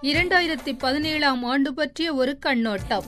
இரண்டாயிரத்தி பதினேழாம் ஆண்டு பற்றிய ஒரு கண்ணோட்டம்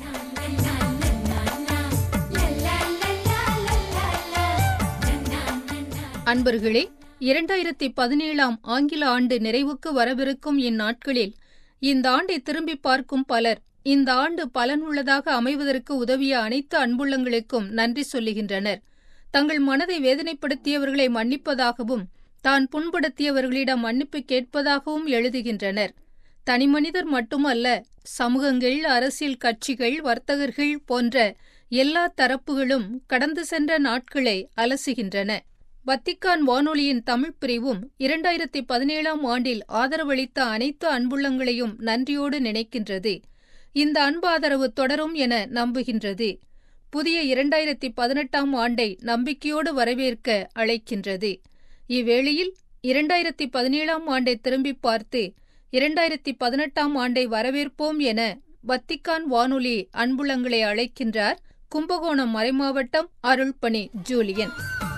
அன்பர்களே இரண்டாயிரத்தி பதினேழாம் ஆங்கில ஆண்டு நிறைவுக்கு வரவிருக்கும் இந்நாட்களில் இந்த ஆண்டை திரும்பி பார்க்கும் பலர் இந்த ஆண்டு பலனுள்ளதாக அமைவதற்கு உதவிய அனைத்து அன்புள்ளங்களுக்கும் நன்றி சொல்லுகின்றனர் தங்கள் மனதை வேதனைப்படுத்தியவர்களை மன்னிப்பதாகவும் தான் புண்படுத்தியவர்களிடம் மன்னிப்பு கேட்பதாகவும் எழுதுகின்றனர் தனிமனிதர் மட்டுமல்ல சமூகங்கள் அரசியல் கட்சிகள் வர்த்தகர்கள் போன்ற எல்லா தரப்புகளும் கடந்து சென்ற நாட்களை அலசுகின்றன வத்திக்கான் வானொலியின் தமிழ் பிரிவும் இரண்டாயிரத்தி பதினேழாம் ஆண்டில் ஆதரவளித்த அனைத்து அன்புள்ளங்களையும் நன்றியோடு நினைக்கின்றது இந்த அன்பு ஆதரவு தொடரும் என நம்புகின்றது புதிய இரண்டாயிரத்தி பதினெட்டாம் ஆண்டை நம்பிக்கையோடு வரவேற்க அழைக்கின்றது இவ்வேளையில் இரண்டாயிரத்தி பதினேழாம் ஆண்டை திரும்பி பார்த்து இரண்டாயிரத்தி பதினெட்டாம் ஆண்டை வரவேற்போம் என வத்திக்கான் வானொலி அன்புள்ளங்களை அழைக்கின்றார் கும்பகோணம் மறைமாவட்டம் அருள்பணி ஜூலியன்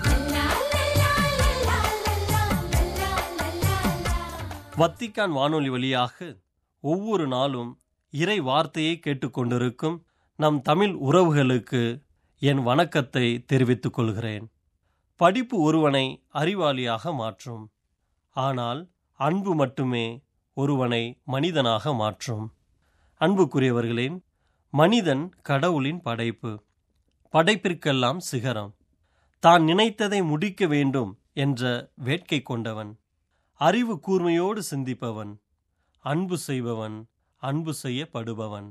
வத்திக்கான் வானொலி வழியாக ஒவ்வொரு நாளும் இறை வார்த்தையை கேட்டுக்கொண்டிருக்கும் நம் தமிழ் உறவுகளுக்கு என் வணக்கத்தை தெரிவித்துக் கொள்கிறேன் படிப்பு ஒருவனை அறிவாளியாக மாற்றும் ஆனால் அன்பு மட்டுமே ஒருவனை மனிதனாக மாற்றும் அன்புக்குரியவர்களே மனிதன் கடவுளின் படைப்பு படைப்பிற்கெல்லாம் சிகரம் தான் நினைத்ததை முடிக்க வேண்டும் என்ற வேட்கை கொண்டவன் அறிவு கூர்மையோடு சிந்திப்பவன் அன்பு செய்பவன் அன்பு செய்யப்படுபவன்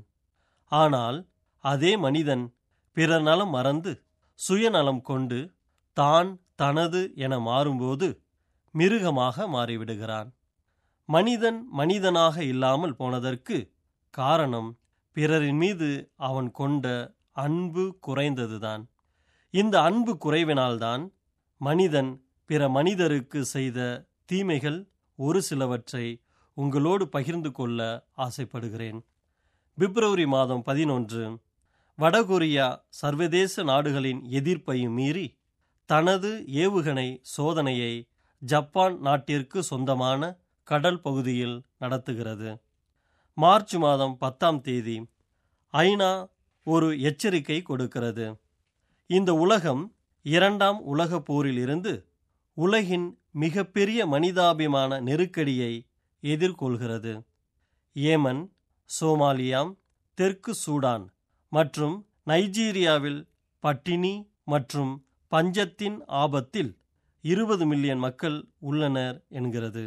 ஆனால் அதே மனிதன் பிறர் நலம் மறந்து சுயநலம் கொண்டு தான் தனது என மாறும்போது மிருகமாக மாறிவிடுகிறான் மனிதன் மனிதனாக இல்லாமல் போனதற்கு காரணம் பிறரின் மீது அவன் கொண்ட அன்பு குறைந்ததுதான் இந்த அன்பு குறைவினால்தான் மனிதன் பிற மனிதருக்கு செய்த தீமைகள் ஒரு சிலவற்றை உங்களோடு பகிர்ந்து கொள்ள ஆசைப்படுகிறேன் பிப்ரவரி மாதம் பதினொன்று வடகொரியா சர்வதேச நாடுகளின் எதிர்ப்பையும் மீறி தனது ஏவுகணை சோதனையை ஜப்பான் நாட்டிற்கு சொந்தமான கடல் பகுதியில் நடத்துகிறது மார்ச் மாதம் பத்தாம் தேதி ஐநா ஒரு எச்சரிக்கை கொடுக்கிறது இந்த உலகம் இரண்டாம் உலகப் போரில் இருந்து உலகின் மிகப்பெரிய மனிதாபிமான நெருக்கடியை எதிர்கொள்கிறது ஏமன் சோமாலியா தெற்கு சூடான் மற்றும் நைஜீரியாவில் பட்டினி மற்றும் பஞ்சத்தின் ஆபத்தில் இருபது மில்லியன் மக்கள் உள்ளனர் என்கிறது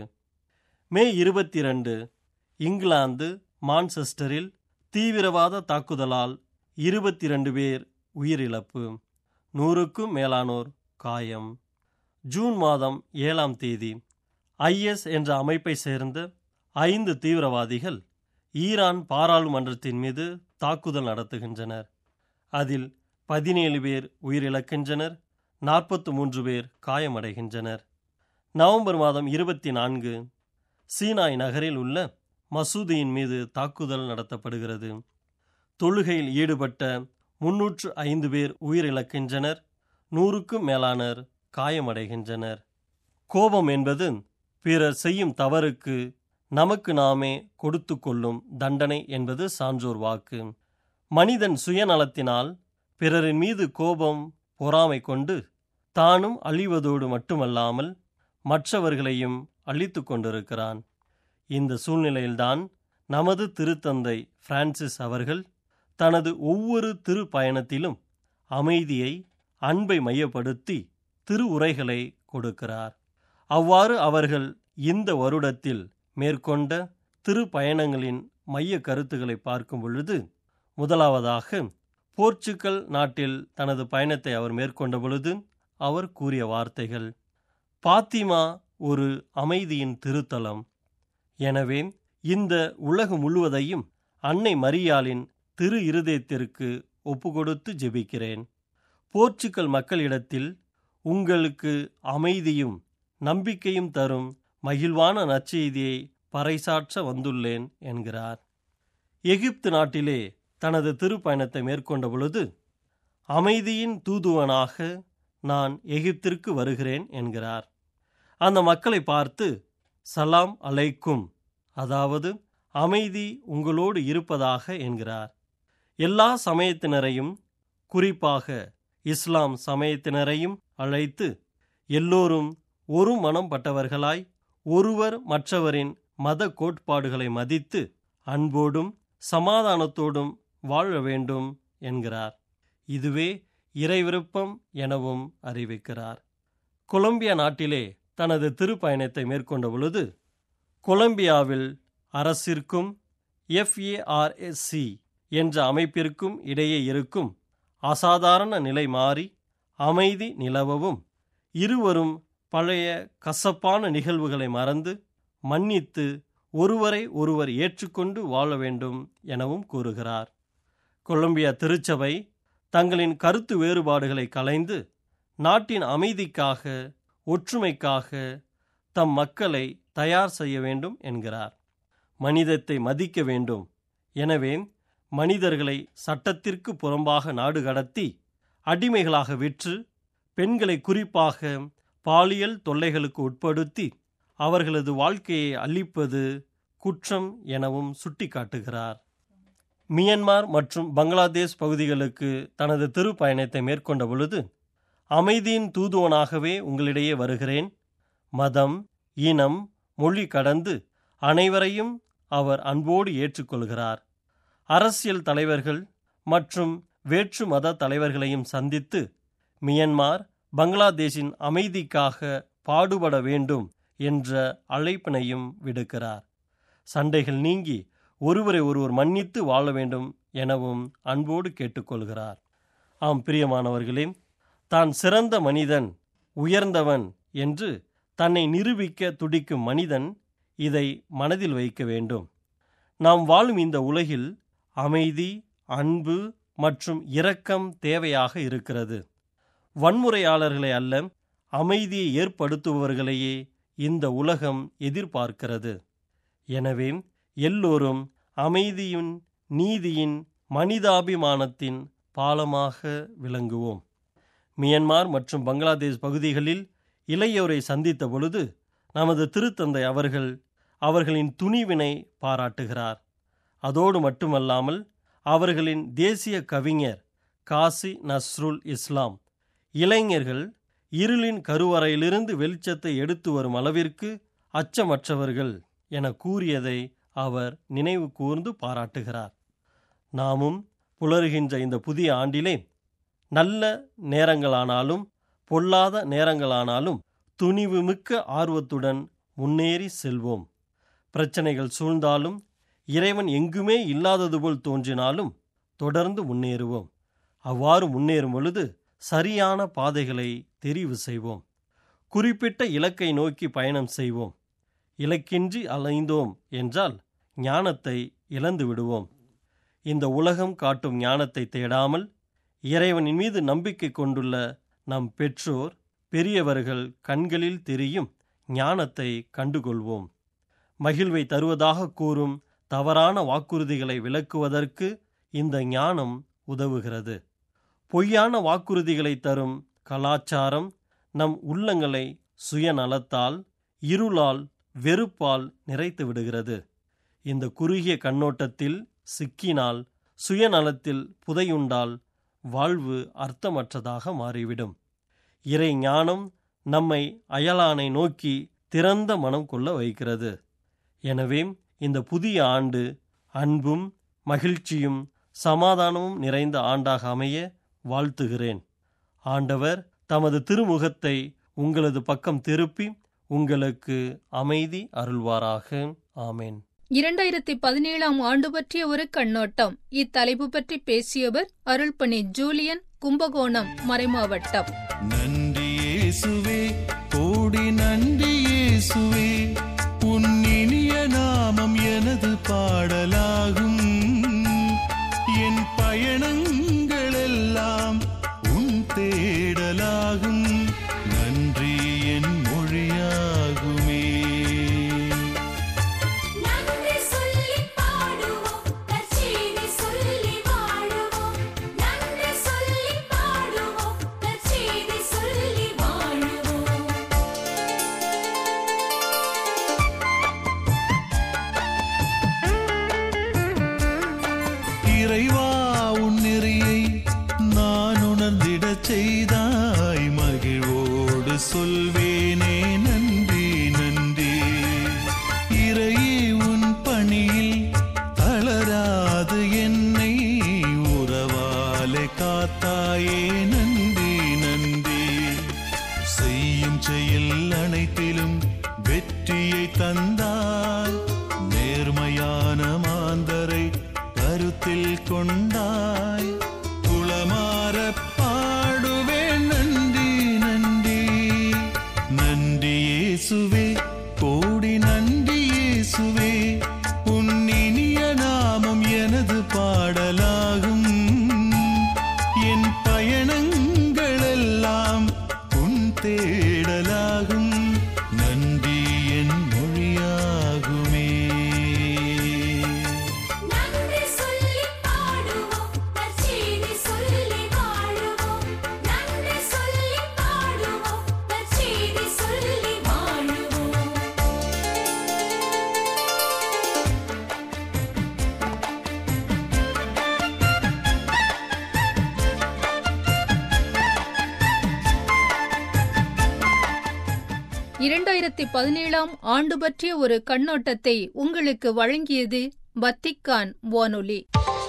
மே இருபத்தி ரெண்டு இங்கிலாந்து மான்செஸ்டரில் தீவிரவாத தாக்குதலால் இருபத்தி ரெண்டு பேர் உயிரிழப்பு நூறுக்கும் மேலானோர் காயம் ஜூன் மாதம் ஏழாம் தேதி ஐஎஸ் என்ற அமைப்பை சேர்ந்த ஐந்து தீவிரவாதிகள் ஈரான் பாராளுமன்றத்தின் மீது தாக்குதல் நடத்துகின்றனர் அதில் பதினேழு பேர் உயிரிழக்கின்றனர் நாற்பத்து மூன்று பேர் காயமடைகின்றனர் நவம்பர் மாதம் இருபத்தி நான்கு சீனாய் நகரில் உள்ள மசூதியின் மீது தாக்குதல் நடத்தப்படுகிறது தொழுகையில் ஈடுபட்ட முன்னூற்று ஐந்து பேர் உயிரிழக்கின்றனர் நூறுக்கும் மேலானர் காயமடைகின்றனர் கோபம் என்பது பிறர் செய்யும் தவறுக்கு நமக்கு நாமே கொடுத்து கொள்ளும் தண்டனை என்பது சான்றோர் வாக்கு மனிதன் சுயநலத்தினால் பிறரின் மீது கோபம் பொறாமை கொண்டு தானும் அழிவதோடு மட்டுமல்லாமல் மற்றவர்களையும் அழித்து கொண்டிருக்கிறான் இந்த சூழ்நிலையில்தான் நமது திருத்தந்தை பிரான்சிஸ் அவர்கள் தனது ஒவ்வொரு திரு பயணத்திலும் அமைதியை அன்பை மையப்படுத்தி திரு உரைகளை கொடுக்கிறார் அவ்வாறு அவர்கள் இந்த வருடத்தில் மேற்கொண்ட திரு பயணங்களின் மைய கருத்துக்களை பார்க்கும் பொழுது முதலாவதாக போர்ச்சுக்கல் நாட்டில் தனது பயணத்தை அவர் மேற்கொண்ட பொழுது அவர் கூறிய வார்த்தைகள் பாத்திமா ஒரு அமைதியின் திருத்தலம் எனவே இந்த உலகம் முழுவதையும் அன்னை மரியாளின் திரு இருதயத்திற்கு ஒப்புக்கொடுத்து ஜெபிக்கிறேன் போர்ச்சுக்கல் மக்களிடத்தில் உங்களுக்கு அமைதியும் நம்பிக்கையும் தரும் மகிழ்வான நற்செய்தியை பறைசாற்ற வந்துள்ளேன் என்கிறார் எகிப்து நாட்டிலே தனது திருப்பயணத்தை மேற்கொண்ட பொழுது அமைதியின் தூதுவனாக நான் எகிப்திற்கு வருகிறேன் என்கிறார் அந்த மக்களை பார்த்து சலாம் அலைக்கும் அதாவது அமைதி உங்களோடு இருப்பதாக என்கிறார் எல்லா சமயத்தினரையும் குறிப்பாக இஸ்லாம் சமயத்தினரையும் அழைத்து எல்லோரும் ஒரு மனம் பட்டவர்களாய் ஒருவர் மற்றவரின் மத கோட்பாடுகளை மதித்து அன்போடும் சமாதானத்தோடும் வாழ வேண்டும் என்கிறார் இதுவே இறைவிருப்பம் எனவும் அறிவிக்கிறார் கொலம்பியா நாட்டிலே தனது திருப்பயணத்தை மேற்கொண்ட பொழுது கொலம்பியாவில் அரசிற்கும் எஃப்ஏஆர்எஸ்சி என்ற அமைப்பிற்கும் இடையே இருக்கும் அசாதாரண நிலை மாறி அமைதி நிலவவும் இருவரும் பழைய கசப்பான நிகழ்வுகளை மறந்து மன்னித்து ஒருவரை ஒருவர் ஏற்றுக்கொண்டு வாழ வேண்டும் எனவும் கூறுகிறார் கொலம்பியா திருச்சபை தங்களின் கருத்து வேறுபாடுகளை கலைந்து நாட்டின் அமைதிக்காக ஒற்றுமைக்காக தம் மக்களை தயார் செய்ய வேண்டும் என்கிறார் மனிதத்தை மதிக்க வேண்டும் எனவே மனிதர்களை சட்டத்திற்கு புறம்பாக நாடு கடத்தி அடிமைகளாக விற்று பெண்களை குறிப்பாக பாலியல் தொல்லைகளுக்கு உட்படுத்தி அவர்களது வாழ்க்கையை அழிப்பது குற்றம் எனவும் சுட்டிக்காட்டுகிறார் மியன்மார் மற்றும் பங்களாதேஷ் பகுதிகளுக்கு தனது திருப்பயணத்தை மேற்கொண்ட பொழுது அமைதியின் தூதுவனாகவே உங்களிடையே வருகிறேன் மதம் இனம் மொழி கடந்து அனைவரையும் அவர் அன்போடு ஏற்றுக்கொள்கிறார் அரசியல் தலைவர்கள் மற்றும் வேற்று மத தலைவர்களையும் சந்தித்து மியன்மார் பங்களாதேஷின் அமைதிக்காக பாடுபட வேண்டும் என்ற அழைப்பினையும் விடுக்கிறார் சண்டைகள் நீங்கி ஒருவரை ஒருவர் மன்னித்து வாழ வேண்டும் எனவும் அன்போடு கேட்டுக்கொள்கிறார் ஆம் பிரியமானவர்களே தான் சிறந்த மனிதன் உயர்ந்தவன் என்று தன்னை நிரூபிக்க துடிக்கும் மனிதன் இதை மனதில் வைக்க வேண்டும் நாம் வாழும் இந்த உலகில் அமைதி அன்பு மற்றும் இரக்கம் தேவையாக இருக்கிறது வன்முறையாளர்களை அல்ல அமைதியை ஏற்படுத்துபவர்களையே இந்த உலகம் எதிர்பார்க்கிறது எனவே எல்லோரும் அமைதியின் நீதியின் மனிதாபிமானத்தின் பாலமாக விளங்குவோம் மியன்மார் மற்றும் பங்களாதேஷ் பகுதிகளில் இளையோரை சந்தித்த பொழுது நமது திருத்தந்தை அவர்கள் அவர்களின் துணிவினை பாராட்டுகிறார் அதோடு மட்டுமல்லாமல் அவர்களின் தேசிய கவிஞர் காசி நஸ்ருல் இஸ்லாம் இளைஞர்கள் இருளின் கருவறையிலிருந்து வெளிச்சத்தை எடுத்து வரும் அளவிற்கு அச்சமற்றவர்கள் என கூறியதை அவர் நினைவு கூர்ந்து பாராட்டுகிறார் நாமும் புலருகின்ற இந்த புதிய ஆண்டிலே நல்ல நேரங்களானாலும் பொல்லாத நேரங்களானாலும் துணிவுமிக்க ஆர்வத்துடன் முன்னேறி செல்வோம் பிரச்சனைகள் சூழ்ந்தாலும் இறைவன் எங்குமே இல்லாதது போல் தோன்றினாலும் தொடர்ந்து முன்னேறுவோம் அவ்வாறு முன்னேறும் பொழுது சரியான பாதைகளை தெரிவு செய்வோம் குறிப்பிட்ட இலக்கை நோக்கி பயணம் செய்வோம் இலக்கின்றி அலைந்தோம் என்றால் ஞானத்தை இழந்து விடுவோம் இந்த உலகம் காட்டும் ஞானத்தை தேடாமல் இறைவனின் மீது நம்பிக்கை கொண்டுள்ள நம் பெற்றோர் பெரியவர்கள் கண்களில் தெரியும் ஞானத்தை கண்டுகொள்வோம் மகிழ்வை தருவதாக கூறும் தவறான வாக்குறுதிகளை விளக்குவதற்கு இந்த ஞானம் உதவுகிறது பொய்யான வாக்குறுதிகளை தரும் கலாச்சாரம் நம் உள்ளங்களை சுயநலத்தால் இருளால் வெறுப்பால் நிறைத்து விடுகிறது இந்த குறுகிய கண்ணோட்டத்தில் சிக்கினால் சுயநலத்தில் புதையுண்டால் வாழ்வு அர்த்தமற்றதாக மாறிவிடும் இறை ஞானம் நம்மை அயலானை நோக்கி திறந்த மனம் கொள்ள வைக்கிறது எனவே இந்த புதிய ஆண்டு அன்பும் மகிழ்ச்சியும் சமாதானமும் நிறைந்த ஆண்டாக அமைய வாழ்த்துகிறேன் ஆண்டவர் தமது திருமுகத்தை உங்களது பக்கம் திருப்பி உங்களுக்கு அமைதி அருள்வாராக ஆமேன் இரண்டாயிரத்தி பதினேழாம் ஆண்டு பற்றிய ஒரு கண்ணோட்டம் இத்தலைப்பு பற்றி பேசியவர் அருள்பணி ஜூலியன் கும்பகோணம் மறைமாவட்டம் நன்றி இயேசுவே கோடி நன்றி இயேசுவே உன் இனிய நாமம் எனது பாடலாகும் என் பயணங்கள் எல்லாம் உன் தேடலாகும் நன்றி என் மொழியாகுமே நன்றி சொல்லி பாடுவோம் நற்செய்தி சொல்லி வாழுவோம் நன்றி சொல்லி பாடுவோம் நற்செய்தி சொல்லி வாழுவோம் சொல்வேனே நன்றி நன்றி இறையே உன் பணியில் தளராது என்னை உறவாலே காத்தாயே நன்றி நன்றி செய்யும் செயல் அனைத்திலும் வெற்றியை தந்தாய் நேர்மையான மாந்தரை கருத்தில் கொண்டாய் குளமாற பாடுவேன் நன்றி நன்றி நன்றி இயேசுவே கோடி நன்றி இயேசுவே உன் இனிய நாமம் எனது பாடலாகும் என் பயணங்களெல்லாம் உன் தேடலாகும் நன்றி என் மொழியாகுமே நன்றி சொல்லி பாடுவோம் நற்செய்தி சொல்லி வாழுவோம் நன்றி சொல்லி பாடுவோம் நற்செய்தி சொல்லி வாழுவோம் இரண்டாயிரத்தி பதினேழாம் ஆண்டு பற்றிய ஒரு கண்ணோட்டத்தை உங்களுக்கு வழங்கியது வத்திக்கான் வானொலி